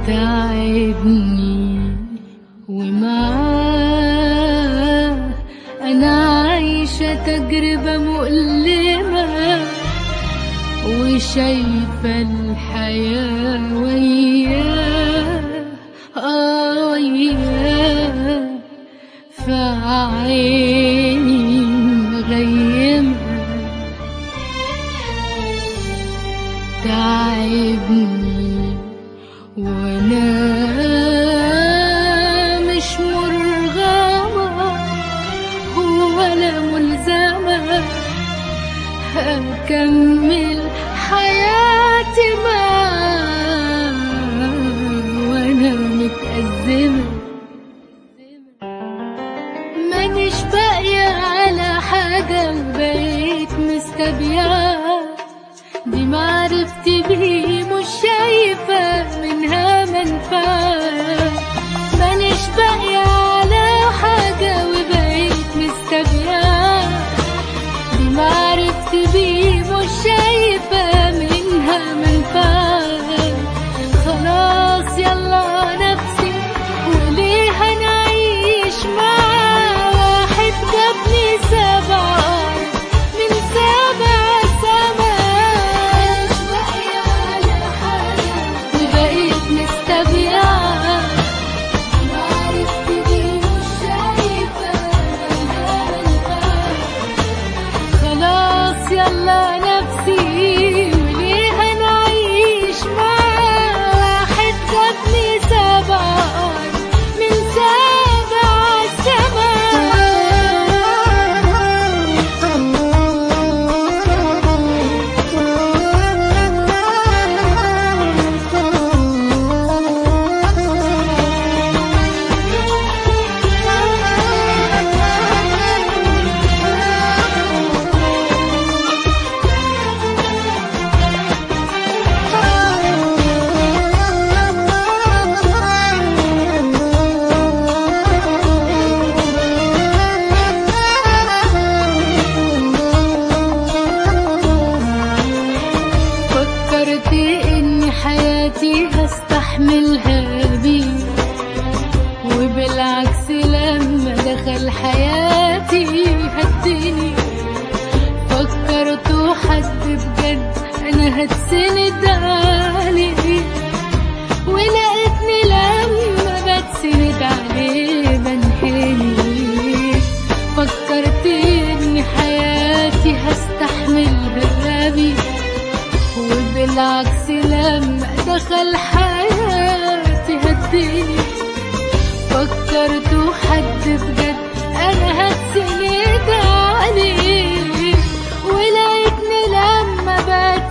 تعبني ومعاه أنا عايشة تجربة مؤلمة وشايفة الحياة وياه آه وياه فعيني مغيمة تعبني وانا مش مرغمة ولا ملزمة هكمل حياتي معاه وانا متأزمة مانيش باقية على حاجة وبقيت مستبيعة دي معرفتي بيه مش شايفة منها منفعة مانيش باقية على حاجة وبقيت مستبيعة دي معرفتي بيه مش شايفة منها منفعة خلاص يلا نفسي وليه هنعيش مع واحد جابني سبع من سبع سماء وبقيت مستبيعة معرفتي بيه مش شايفة منها منفعة خلاص يلا نفسي وليه هنعيش مع واحد جابني سبع من سبع فكرت ان حياتي هستحملها بيه وبالعكس لما دخل حياتي هدني فكرت حد بجد انا هتسند عليه ولقيتني لما بتسند عليه بنحني فكرت ان حياتي هستحملها بيه وبالعكس لما دخل حياتي هديني فكرت حد بجد انا هتسند عليه ولقيتني لما